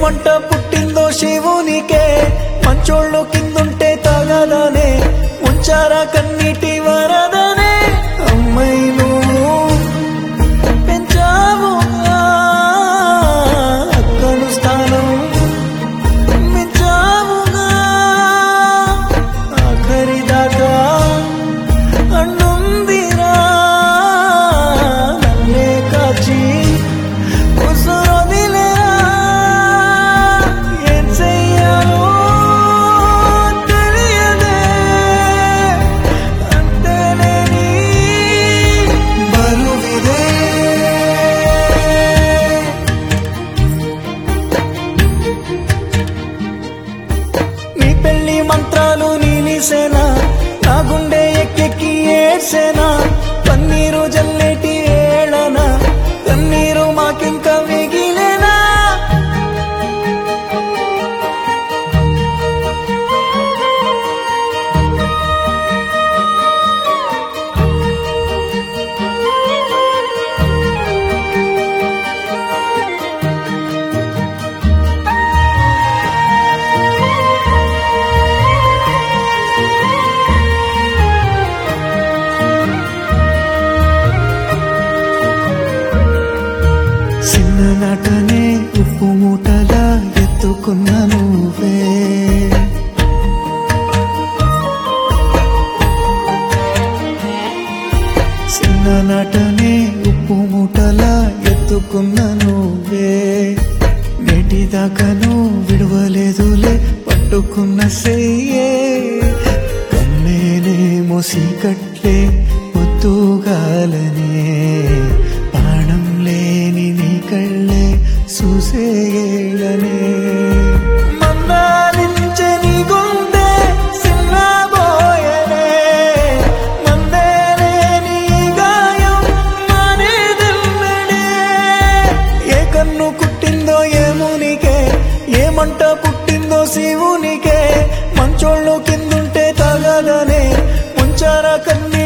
మంట పుట్టిందో శివునికే మంచోళ్ళు కిందుంటే తగదనే ఉంచారా కన్నీటి వరదనే అమ్మాయి నువ్వు పెంచావుగా అక్కను స్థానం మించావుగా ఆఖరి దాకా అన్నుందిరా నన్నే కాచి ఉసురొదిలేరా ఏం చెయ్యాలో తెలియదే అంతేలేని బరువిదే నీ పెళ్లి మంత్రాలు నీలిసేనా నా గుండె ఎక్కెక్కి ఏడ్సేనా పన్నీరు జల్లేటి ఏళనా కన్నీరు మాకింక మిగిలేనా చిన్ననాటనే ఉప్పు మూటలా ఎత్తుకున్న నువ్వే చిన్ననాటనే ఉప్పు మూటలా ఎత్తుకున్న నువ్వే నేటి దాకాను విడవలేదులే పట్టుకున్న సెయ్యే కన్నేనే మోసికట్లే ముద్దుగాలనే ప్రాణం లేని నీ కళ్ళే చూసేయలనే మందాలించే నీ గుండె సిన్నబోయనే మందేలే నీ గాయం మానేదెన్నడే ఏ కన్ను కుట్టిందో ఏమునికే ఏ మంట పుట్టిందో శివునికే మంచోళ్ళు కిందుంటే తగదనే ముంచారా కన్ని